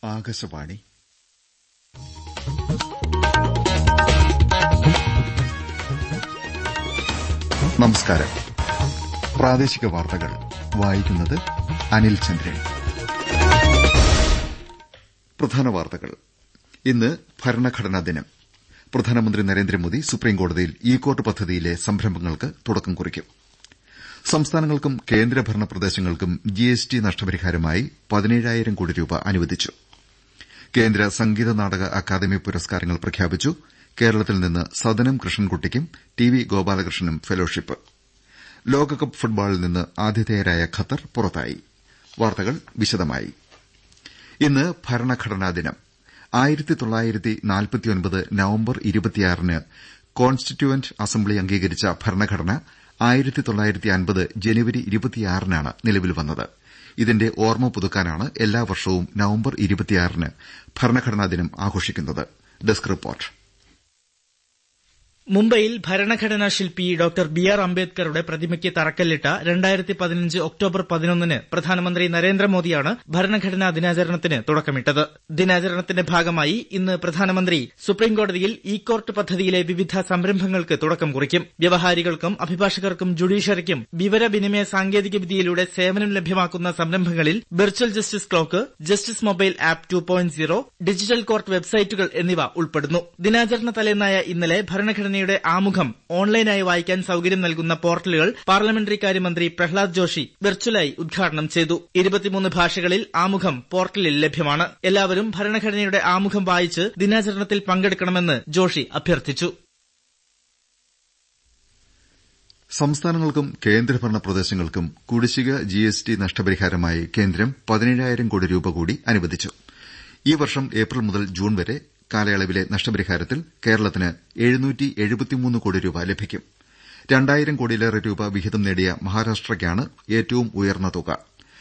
ആകാശവാണി നമസ്കാരം പ്രാദേശിക വാർത്തകൾ വായിക്കുന്നത് അനിൽ ചന്ദ്രൻ പ്രധാന വാർത്തകൾ ഇന്ന് ഭരണഘടനാ ദിനം പ്രധാനമന്ത്രി നരേന്ദ്രമോദി സുപ്രീംകോടതിയിൽ ഇ കോർട്ട് പദ്ധതിയിലെ സംരംഭങ്ങൾക്ക് തുടക്കം കുറിക്കും സംസ്ഥാനങ്ങൾക്കും കേന്ദ്രഭരണ പ്രദേശങ്ങൾക്കും ജിഎസ്ടി നഷ്ടപരിഹാരമായി പതിനേഴായിരം കോടി രൂപ അനുവദിച്ചു കേന്ദ്ര സംഗീത നാടക അക്കാദമി പുരസ്കാരങ്ങൾ പ്രഖ്യാപിച്ചു കേരളത്തിൽ നിന്ന് സദനം കൃഷ്ണൻകുട്ടിക്കും ടി വി ഗോപാലകൃഷ്ണനും ഫെലോഷിപ്പ് ലോകകപ്പ് ഫുട്ബോളിൽ നിന്ന് ആതിഥേയരായ ഖത്തർ പുറത്തായി വാർത്തകൾ വിശദമായി ഇന്ന് ഭരണഘടനാ ദിനം നവംബർ ന് കോൺസ്റ്റിറ്റ്യുവന്റ് അസംബ്ലി അംഗീകരിച്ച ഭരണഘടന ജനുവരി നാണ് നിലവിൽ വന്നത് ഇതിന്റെ ഓർമ്മ പുതുക്കാനാണ് എല്ലാ വർഷവും നവംബർ ന് ഭരണഘടനാ ദിനം ആഘോഷിക്കുന്നത് ഡെസ്ക് റിപ്പോർട്ട് മുംബൈയിൽ ഭരണഘടനാ ശില്പി ഡോക്ടർ ബി ആർ അംബേദ്കറുടെ പ്രതിമയ്ക്ക് തറക്കല്ലിട്ട രണ്ടായിരത്തി പതിനഞ്ച് ഒക്ടോബർ പതിനൊന്നിന് പ്രധാനമന്ത്രി നരേന്ദ്രമോദിയാണ് ഭരണഘടനാ ദിനാചരണത്തിന് തുടക്കമിട്ടത് ദിനാചരണത്തിന്റെ ഭാഗമായി ഇന്ന് പ്രധാനമന്ത്രി സുപ്രീംകോടതിയിൽ ഇ കോർട്ട് പദ്ധതിയിലെ വിവിധ സംരംഭങ്ങൾക്ക് തുടക്കം കുറിക്കും വ്യവഹാരികൾക്കും അഭിഭാഷകർക്കും ജുഡീഷ്യറിക്കും വിവരവിനിമയ സാങ്കേതിക വിദ്യയിലൂടെ സേവനം ലഭ്യമാക്കുന്ന സംരംഭങ്ങളിൽ virtual justice clock justice mobile app two point zero digital court വെബ്സൈറ്റുകൾ എന്നിവ ഉൾപ്പെടുന്നു ദിനാചരണ തലേന്നായ ഇന്നലെ ഭരണഘടന ഭരണഘടനയുടെ ആമുഖം ഓൺലൈനായി വായിക്കാൻ സൌകര്യം നൽകുന്ന പോർട്ടലുകൾ പാർലമെന്ററി കാര്യമന്ത്രി പ്രഹ്ലാദ് ജോഷി വെർച്വലായി ഉദ്ഘാടനം ചെയ്തു ഇരുപത്തിമൂന്ന് ഭാഷകളിൽ ആമുഖം പോർട്ടലിൽ ലഭ്യമാണ് എല്ലാവരും ഭരണഘടനയുടെ ആമുഖം വായിച്ച് ദിനാചരണത്തിൽ പങ്കെടുക്കണമെന്ന് ജോഷി അഭ്യർത്ഥിച്ചു സംസ്ഥാനങ്ങൾക്കും കേന്ദ്രഭരണ പ്രദേശങ്ങൾക്കും കുടിശ്ശിക ജിഎസ്ടി നഷ്ടപരിഹാരമായി കേന്ദ്രം പതിനേഴായിരം കോടി രൂപ കൂടി അനുവദിച്ചു ഈ വർഷം ഏപ്രിൽ മുതൽ ജൂൺ വരെ കാലയളവിലെ നഷ്ടപരിഹാരത്തിൽ കേരളത്തിന് കോടി രൂപ ലഭിക്കും രണ്ടായിരം കോടിയിലേറെ രൂപ വിഹിതം നേടിയ മഹാരാഷ്ട്രയ്ക്കാണ് ഏറ്റവും ഉയർന്ന തുക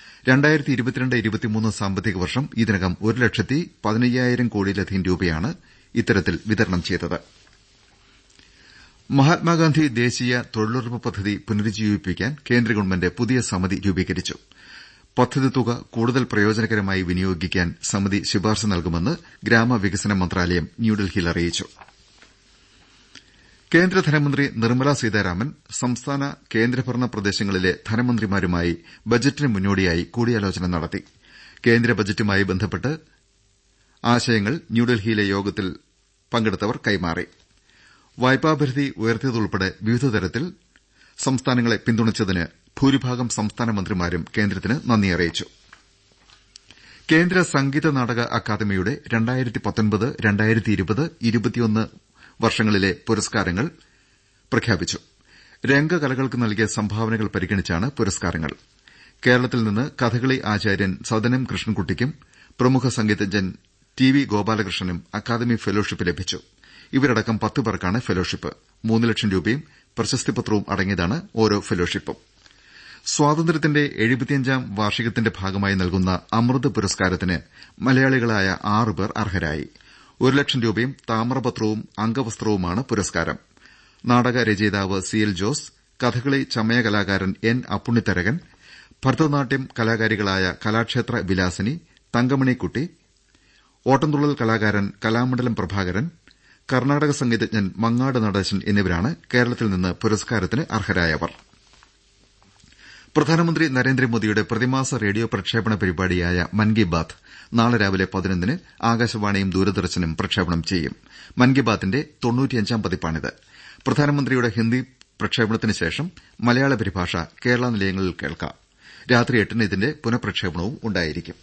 സാമ്പത്തിക വർഷം ഇതിനകം ഒരു ലക്ഷത്തി പതിനയ്യായിരം കോടിയിലധികം രൂപയാണ് ഇത്തരത്തിൽ വിതരണം ചെയ്തത് മഹാത്മാഗാന്ധി ദേശീയ തൊഴിലുറപ്പ് പദ്ധതി പുനരുജ്ജീവിപ്പിക്കാൻ കേന്ദ്ര ഗവൺമെന്റ് പുതിയ സമിതി രൂപീകരിച്ചു പദ്ധതി തുക കൂടുതൽ പ്രയോജനകരമായി വിനിയോഗിക്കാൻ സമിതി ശുപാർശ നൽകുമെന്ന് ഗ്രാമവികസന മന്ത്രാലയം ന്യൂഡൽഹിയിൽ അറിയിച്ചു കേന്ദ്ര ധനമന്ത്രി നിർമ്മല സീതാരാമൻ സംസ്ഥാന കേന്ദ്രഭരണ പ്രദേശങ്ങളിലെ ധനമന്ത്രിമാരുമായി ബജറ്റിന് മുന്നോടിയായി കൂടിയാലോചന നടത്തി കേന്ദ്ര ബജറ്റുമായി ബന്ധപ്പെട്ട് ആശയങ്ങൾ ന്യൂഡൽഹിയിലെ യോഗത്തിൽ പങ്കെടുത്തവർ കൈമാറി വായ്പാപരിധി ഉയർത്തിയതുൾപ്പെടെ വിവിധ തരത്തിൽ സംസ്ഥാനങ്ങളെ പിന്തുണച്ചതിന് ഭൂരിഭാഗം സംസ്ഥാന മന്ത്രിമാരും കേന്ദ്രത്തിന് നന്ദി അറിയിച്ചു കേന്ദ്ര സംഗീത നാടക അക്കാദമിയുടെ വർഷങ്ങളിലെ പുരസ്കാരങ്ങൾ പ്രഖ്യാപിച്ചു രംഗകലകൾക്ക് നൽകിയ സംഭാവനകൾ പരിഗണിച്ചാണ് പുരസ്കാരങ്ങൾ കേരളത്തിൽ നിന്ന് കഥകളി ആചാര്യൻ സദനം കൃഷ്ണൻകുട്ടിക്കും പ്രമുഖ സംഗീതജ്ഞൻ ടി വി ഗോപാലകൃഷ്ണനും അക്കാദമി ഫെലോഷിപ്പ് ലഭിച്ചു ഇവരടക്കം പത്ത് പേർക്കാണ് ഫെലോഷിപ്പ് മൂന്ന് ലക്ഷം രൂപയും പ്രശസ്തിപത്രവും അടങ്ങിയതാണ് ഓരോ ഫെലോഷിപ്പും സ്വാതന്ത്ര്യത്തിന്റെ എഴുപത്തിയഞ്ചാം വാർഷികത്തിന്റെ ഭാഗമായി നൽകുന്ന അമൃത് പുരസ്കാരത്തിന് മലയാളികളായ ആറ് പേർ അർഹരായി ഒരു ലക്ഷം രൂപയും താമ്രപത്രവും അംഗവസ്ത്രവുമാണ് പുരസ്കാരം നാടക രചയിതാവ് സി എൽ ജോസ് കഥകളി ചമയ കലാകാരൻ എൻ അപ്പുണ്ണിത്തരകൻ ഭരതനാട്യം കലാകാരികളായ കലാക്ഷേത്ര വിലാസിനി തങ്കമണിക്കുട്ടി ഓട്ടംതുള്ളൽ കലാകാരൻ കലാമണ്ഡലം പ്രഭാകരൻ കർണാടക സംഗീതജ്ഞൻ മങ്ങാട് നടേശൻ എന്നിവരാണ് കേരളത്തിൽ നിന്ന് പുരസ്കാരത്തിന് അർഹരായവർ പ്രധാനമന്ത്രി നരേന്ദ്രമോദിയുടെ പ്രതിമാസ റേഡിയോ പ്രക്ഷേപണ പരിപാടിയായ മൻ കി ബാത് നാളെ രാവിലെ പതിനൊന്നിന് ആകാശവാണിയും ദൂരദർശനും പ്രക്ഷേപണം ചെയ്യും മൻ കി ബാത്തിന്റെ പതിപ്പാണിത് പ്രധാനമന്ത്രിയുടെ ഹിന്ദി പ്രക്ഷേപണത്തിന് ശേഷം മലയാള പരിഭാഷ കേരള നിലയങ്ങളിൽ കേൾക്കാം രാത്രി എട്ടിന് ഇതിന്റെ പുനഃപ്രക്ഷേപണവും ഉണ്ടായിരിക്കും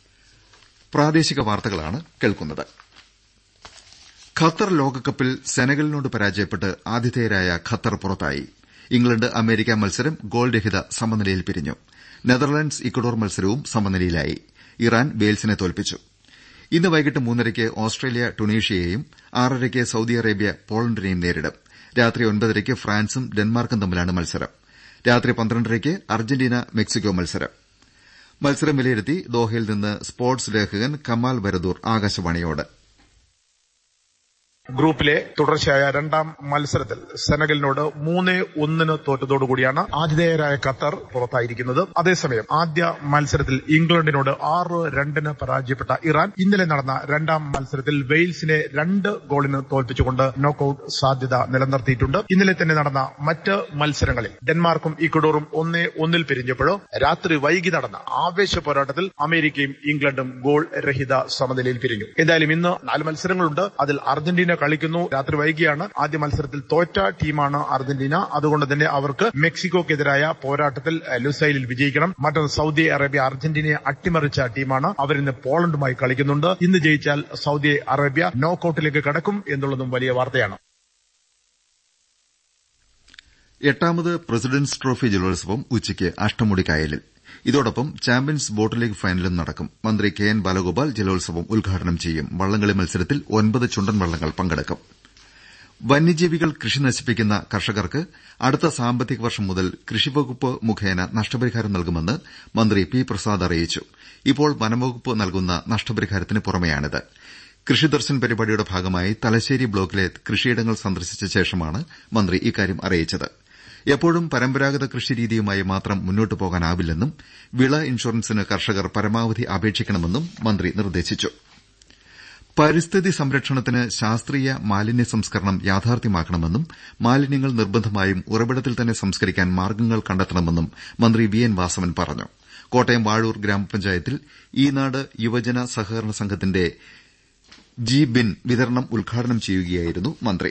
ഖത്തർ ലോകകപ്പിൽ സെനഗലിനോട് പരാജയപ്പെട്ട് ആതിഥേയരായ ഖത്തർ പുറത്തായി ഇംഗ്ലണ്ട് അമേരിക്ക മത്സരം ഗോൾ രഹിത സമനിലയിൽ പിരിഞ്ഞു നെതർലൻഡ്സ് ഇക്വഡോർ മത്സരവും സമനിലയിലായി ഇറാൻ വെയിൽസിനെ തോൽപ്പിച്ചു ഇന്ന് വൈകിട്ട് മൂന്നരയ്ക്ക് ഓസ്ട്രേലിയ ടുണീഷ്യയെയും ആറരയ്ക്ക് സൌദി അറേബ്യ പോളണ്ടിനെയും നേരിടും രാത്രി ഒൻപതരയ്ക്ക് ഫ്രാൻസും ഡെൻമാർക്കും തമ്മിലാണ് മത്സരം രാത്രി പന്ത്രണ്ടരയ്ക്ക് അർജന്റീന മെക്സിക്കോ മത്സരം മത്സരം വിലയിരുത്തി ദോഹയിൽ നിന്ന് സ്പോർട്സ് ലേഖകൻ കമാൽ വരദൂർ ആകാശവാണിയോട് ഗ്രൂപ്പിലെ തുടർച്ചയായ രണ്ടാം മത്സരത്തിൽ സെനഗലിനോട് മൂന്ന് ഒന്നിന് തോറ്റതോടുകൂടിയാണ് ആതിഥേയരായ ഖത്തർ പുറത്തായിരിക്കുന്നത് അതേസമയം ആദ്യ മത്സരത്തിൽ ഇംഗ്ലണ്ടിനോട് ആറ് രണ്ടിന് പരാജയപ്പെട്ട ഇറാൻ ഇന്നലെ നടന്ന രണ്ടാം മത്സരത്തിൽ വെയിൽസിനെ രണ്ട് ഗോളിന് തോൽപ്പിച്ചുകൊണ്ട് നോക്കൌട്ട് സാധ്യത നിലനിർത്തിയിട്ടുണ്ട് ഇന്നലെ തന്നെ നടന്ന മറ്റ് മത്സരങ്ങളിൽ ഡെൻമാർക്കും ഇക്വഡോറും ഒന്നേ ഒന്നിൽ പിരിഞ്ഞപ്പോഴോ രാത്രി വൈകി നടന്ന ആവേശ പോരാട്ടത്തിൽ അമേരിക്കയും ഇംഗ്ലണ്ടും ഗോൾ രഹിത സമനിലയിൽ പിരിഞ്ഞു എന്തായാലും ഇന്ന് നാല് മത്സരങ്ങളുണ്ട് അതിൽ അർജന്റീന കളിക്കുന്നു രാത്രി വൈകിയാണ് ആദ്യ മത്സരത്തിൽ തോറ്റ ടീമാണ് അർജന്റീന അതുകൊണ്ട് തന്നെ അവർക്ക് മെക്സിക്കോക്കെതിരായ പോരാട്ടത്തിൽ ലുസൈലിൽ വിജയിക്കണം മറ്റൊന്ന് സൗദി അറേബ്യ അർജന്റീനയെ അട്ടിമറിച്ച ടീമാണ് അവരിന്ന് പോളണ്ടുമായി കളിക്കുന്നുണ്ട് ഇന്ന് ജയിച്ചാൽ സൗദി അറേബ്യ നോക്കൌട്ടിലേക്ക് കടക്കും എന്നുള്ളതും വലിയ വാർത്തയാണ് എട്ടാമത് പ്രസിഡന്റ്സ് ട്രോഫി ജലോത്സവം ഉച്ചയ്ക്ക് അഷ്ടമുടിക്കായലിൽ ഇതോടൊപ്പം ചാമ്പ്യൻസ് ബോട്ട് ലീഗ് ഫൈനലും നടക്കും മന്ത്രി കെ എൻ ബാലഗോപാൽ ജലോത്സവം ഉദ്ഘാടനം ചെയ്യും വള്ളംകളി മത്സരത്തിൽ ഒൻപത് ചുണ്ടൻ വള്ളങ്ങൾ പങ്കെടുക്കും വന്യജീവികൾ കൃഷി നശിപ്പിക്കുന്ന കർഷകർക്ക് അടുത്ത സാമ്പത്തിക വർഷം മുതൽ കൃഷിവകുപ്പ് മുഖേന നഷ്ടപരിഹാരം നൽകുമെന്ന് മന്ത്രി പി പ്രസാദ് അറിയിച്ചു ഇപ്പോൾ വനംവകുപ്പ് നൽകുന്ന നഷ്ടപരിഹാരത്തിന് പുറമെയാണിത് കൃഷിദർശൻ പരിപാടിയുടെ ഭാഗമായി തലശ്ശേരി ബ്ലോക്കിലെ കൃഷിയിടങ്ങൾ സന്ദർശിച്ച ശേഷമാണ് മന്ത്രി ഇക്കാര്യം അറിയിച്ചത് എപ്പോഴും പരമ്പരാഗത കൃഷിരീതിയുമായി മാത്രം മുന്നോട്ടു പോകാനാവില്ലെന്നും വിള ഇൻഷുറൻസിന് കർഷകർ പരമാവധി അപേക്ഷിക്കണമെന്നും മന്ത്രി നിർദ്ദേശിച്ചു പരിസ്ഥിതി സംരക്ഷണത്തിന് ശാസ്ത്രീയ മാലിന്യ സംസ്കരണം യാഥാർത്ഥ്യമാക്കണമെന്നും മാലിന്യങ്ങൾ നിർബന്ധമായും ഉറവിടത്തിൽ തന്നെ സംസ്കരിക്കാൻ മാർഗ്ഗങ്ങൾ കണ്ടെത്തണമെന്നും മന്ത്രി വി എൻ വാസവൻ പറഞ്ഞു കോട്ടയം വാഴൂർ ഗ്രാമപഞ്ചായത്തിൽ ഈനാട് യുവജന സഹകരണ സംഘത്തിന്റെ ജി ബിൻ വിതരണം ഉദ്ഘാടനം ചെയ്യുകയായിരുന്നു മന്ത്രി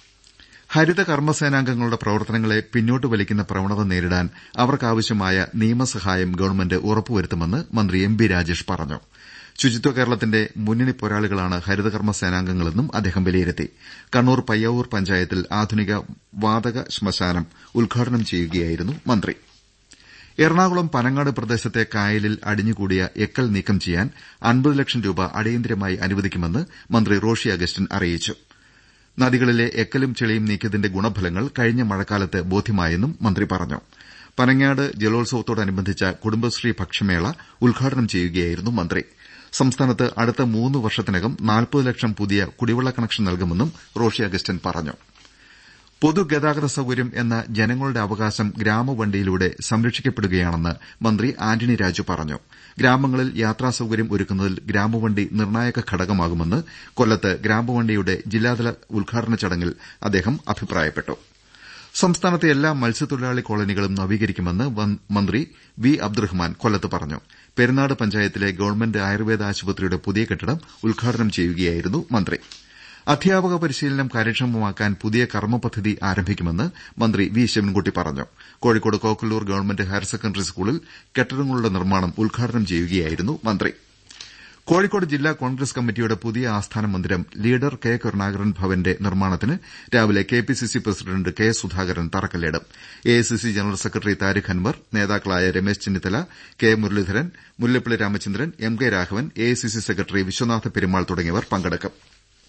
ഹരിത കർമ്മസേനാംഗങ്ങളുടെ പ്രവർത്തനങ്ങളെ പിന്നോട്ട് വലിക്കുന്ന പ്രവണത നേരിടാൻ അവർക്കാവശ്യമായ നിയമസഹായം ഗവൺമെന്റ് ഉറപ്പുവരുത്തുമെന്ന് മന്ത്രി എം ബി രാജേഷ് പറഞ്ഞു ശുചിത്വ കേരളത്തിന്റെ മുന്നണി പോരാളികളാണ് ഹരിതകർമ്മ സേനാംഗങ്ങളെന്നും അദ്ദേഹം വിലയിരുത്തി കണ്ണൂർ പയ്യാവൂർ പഞ്ചായത്തിൽ ആധുനിക വാതക ശ്മശാനം ഉദ്ഘാടനം ചെയ്യുകയായിരുന്നു മന്ത്രി എറണാകുളം പനങ്ങാട് പ്രദേശത്തെ കായലിൽ അടിഞ്ഞുകൂടിയ എക്കൽ നീക്കം ചെയ്യാൻ അൻപത് ലക്ഷം രൂപ അടിയന്തരമായി അനുവദിക്കുമെന്ന് മന്ത്രി റോഷി അഗസ്റ്റിൻ അറിയിച്ചു നദികളിലെ എക്കലും ചെളിയും നീക്കിയതിന്റെ ഗുണഫലങ്ങൾ കഴിഞ്ഞ മഴക്കാലത്ത് ബോധ്യമായെന്നും മന്ത്രി പറഞ്ഞു പനങ്ങാട് ജലോത്സവത്തോടനുബന്ധിച്ച കുടുംബശ്രീ ഭക്ഷ്യമേള ഉദ്ഘാടനം ചെയ്യുകയായിരുന്നു മന്ത്രി സംസ്ഥാനത്ത് അടുത്ത മൂന്ന് വർഷത്തിനകം നാൽപ്പത് ലക്ഷം പുതിയ കുടിവെള്ള കണക്ഷൻ നൽകുമെന്നും റോഷി അഗസ്റ്റിൻ പറഞ്ഞു പൊതുഗതാഗത സൌകര്യം എന്ന ജനങ്ങളുടെ അവകാശം ഗ്രാമവണ്ടിയിലൂടെ സംരക്ഷിക്കപ്പെടുകയാണെന്ന് മന്ത്രി ആന്റണി രാജു പറഞ്ഞു ഗ്രാമങ്ങളിൽ യാത്രാ സൌകര്യം ഒരുക്കുന്നതിൽ ഗ്രാമവണ്ടി നിർണായക ഘടകമാകുമെന്ന് കൊല്ലത്ത് ഗ്രാമവണ്ടിയുടെ ജില്ലാതല ഉദ്ഘാടന ചടങ്ങിൽ അദ്ദേഹം അഭിപ്രായപ്പെട്ടു സംസ്ഥാനത്തെ എല്ലാ മത്സ്യത്തൊഴിലാളി കോളനികളും നവീകരിക്കുമെന്ന് മന്ത്രി വി അബ്ദുറഹ്മാൻ കൊല്ലത്ത് പറഞ്ഞു പെരുന്നാട് പഞ്ചായത്തിലെ ഗവൺമെന്റ് ആയുർവേദ ആശുപത്രിയുടെ പുതിയ കെട്ടിടം ഉദ്ഘാടനം ചെയ്യുകയായിരുന്നു മന്ത്രി അധ്യാപക പരിശീലനം കാര്യക്ഷമമാക്കാൻ പുതിയ കർമ്മ പദ്ധതി ആരംഭിക്കുമെന്ന് മന്ത്രി വി ശിവൻകുട്ടി പറഞ്ഞു Kozhikode Kokkallur government higher secondary സ്കൂളിൽ കെട്ടിടങ്ങളുടെ നിർമ്മാണം ഉദ്ഘാടനം ചെയ്യുകയായിരുന്നു മന്ത്രി കോഴിക്കോട് ജില്ലാ കോൺഗ്രസ് കമ്മിറ്റിയുടെ പുതിയ ആസ്ഥാന മന്ദിരം ലീഡർ കെ കരുണാകരൻ ഭവന്റെ നിർമ്മാണത്തിന് രാവിലെ കെപിസിസി പ്രസിഡന്റ് കെ സുധാകരൻ തറക്കല്ലിടും AICC general secretary Tariq Anwar നേതാക്കളായ Ramesh Chennithala K Muraleedharan Mullappally Ramachandran M K Raghavan AICC secretary Viswanatha Perumal തുടങ്ങിയവർ പങ്കെടുക്കും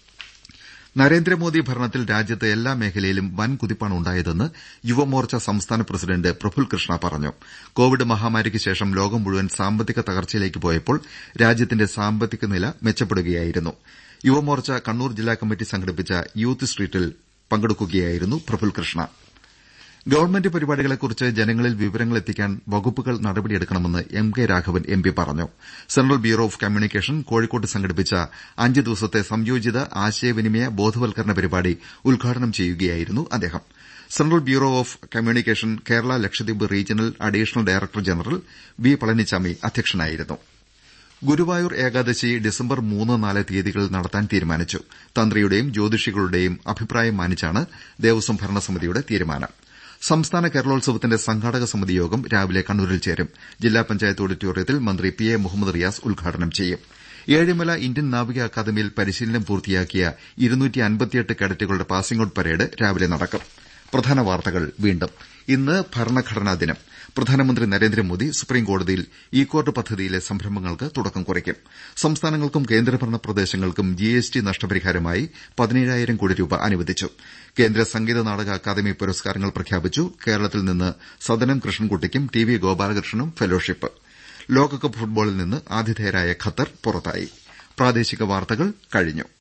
നരേന്ദ്രമോദി ഭരണത്തിൽ രാജ്യത്ത് എല്ലാ മേഖലയിലും വൻ കുതിപ്പാണ് ഉണ്ടായതെന്ന് യുവമോർച്ച സംസ്ഥാന പ്രസിഡന്റ് പ്രഫുൽ കൃഷ്ണ പറഞ്ഞു കോവിഡ് മഹാമാരിക്ക് ശേഷം ലോകം മുഴുവൻ സാമ്പത്തിക തകർച്ചയിലേക്ക് പോയപ്പോൾ രാജ്യത്തിന്റെ സാമ്പത്തിക നില മെച്ചപ്പെടുകയായിരുന്നു യുവമോർച്ച കണ്ണൂർ ജില്ലാ കമ്മിറ്റി സംഘടിപ്പിച്ച യൂത്ത് സ്ട്രീറ്റിൽ പങ്കെടുക്കുകയായിരുന്നു പ്രഫുൽ കൃഷ്ണ ഗവൺമെന്റ് പരിപാടികളെക്കുറിച്ച് ജനങ്ങളിൽ വിവരങ്ങൾ എത്തിക്കാൻ വകുപ്പുകൾ നടപടിയെടുക്കണമെന്ന് M K Raghavan M P പറഞ്ഞു സെൻട്രൽ ബ്യൂറോ ഓഫ് കമ്മ്യൂണിക്കേഷൻ കോഴിക്കോട്ട് സംഘടിപ്പിച്ച അഞ്ച് ദിവസത്തെ സംയോജിത ആശയവിനിമയ ബോധവൽക്കരണ പരിപാടി ഉദ്ഘാടനം ചെയ്യുകയായിരുന്നു അദ്ദേഹം central bureau of communication Kerala Lakshadweep regional additional director general V Palanichami അധ്യക്ഷനായിരുന്നു ഗുരുവായൂർ ഏകാദശി ഡിസംബർ മൂന്ന് നാല് തീയതികളിൽ നടത്താൻ തീരുമാനിച്ചു തന്ത്രിയുടെയും ജ്യോതിഷികളുടെയും അഭിപ്രായം മാനിച്ചാണ് ദേവസ്വം ഭരണസമിതിയുടെ തീരുമാനം സംസ്ഥാന കേരളോത്സവത്തിന്റെ സംഘാടക സമിതി യോഗം രാവിലെ കണ്ണൂരിൽ ചേരും ജില്ലാ പഞ്ചായത്ത് ഓഡിറ്റോറിയത്തിൽ മന്ത്രി പി എ മുഹമ്മദ് റിയാസ് ഉദ്ഘാടനം ചെയ്യും ഏഴിമല ഇന്ത്യൻ നാവിക അക്കാദമിയിൽ പരിശീലനം പൂർത്തിയാക്കിയ കേഡറ്റുകളുടെ പാസിംഗ് ഔട്ട് പരേഡ് രാവിലെ നടക്കും പ്രധാന വാർത്തകൾ വീണ്ടും ഇന്ന് ഭരണഘടനാ ദിനം പ്രധാനമന്ത്രി നരേന്ദ്രമോദി സുപ്രീംകോടതിയിൽ ഇ കോർട്ട് പദ്ധതിയിലെ സംരംഭങ്ങൾക്ക് തുടക്കം കുറിക്കും സംസ്ഥാനങ്ങൾക്കും കേന്ദ്രഭരണ പ്രദേശങ്ങൾക്കും ജിഎസ്ടി നഷ്ടപരിഹാരമായി പതിനേഴായിരം കോടി രൂപ അനുവദിച്ചു കേന്ദ്ര സംഗീത നാടക അക്കാദമി പുരസ്കാരങ്ങൾ പ്രഖ്യാപിച്ചു കേരളത്തിൽ നിന്ന് സദനം കൃഷ്ണൻകുട്ടിക്കും ടി വി ഗോപാലകൃഷ്ണനും ഫെലോഷിപ്പ് ലോകകപ്പ് ഫുട്ബോളിൽ നിന്ന് ആതിഥേയരായ ഖത്തർ പുറത്തായി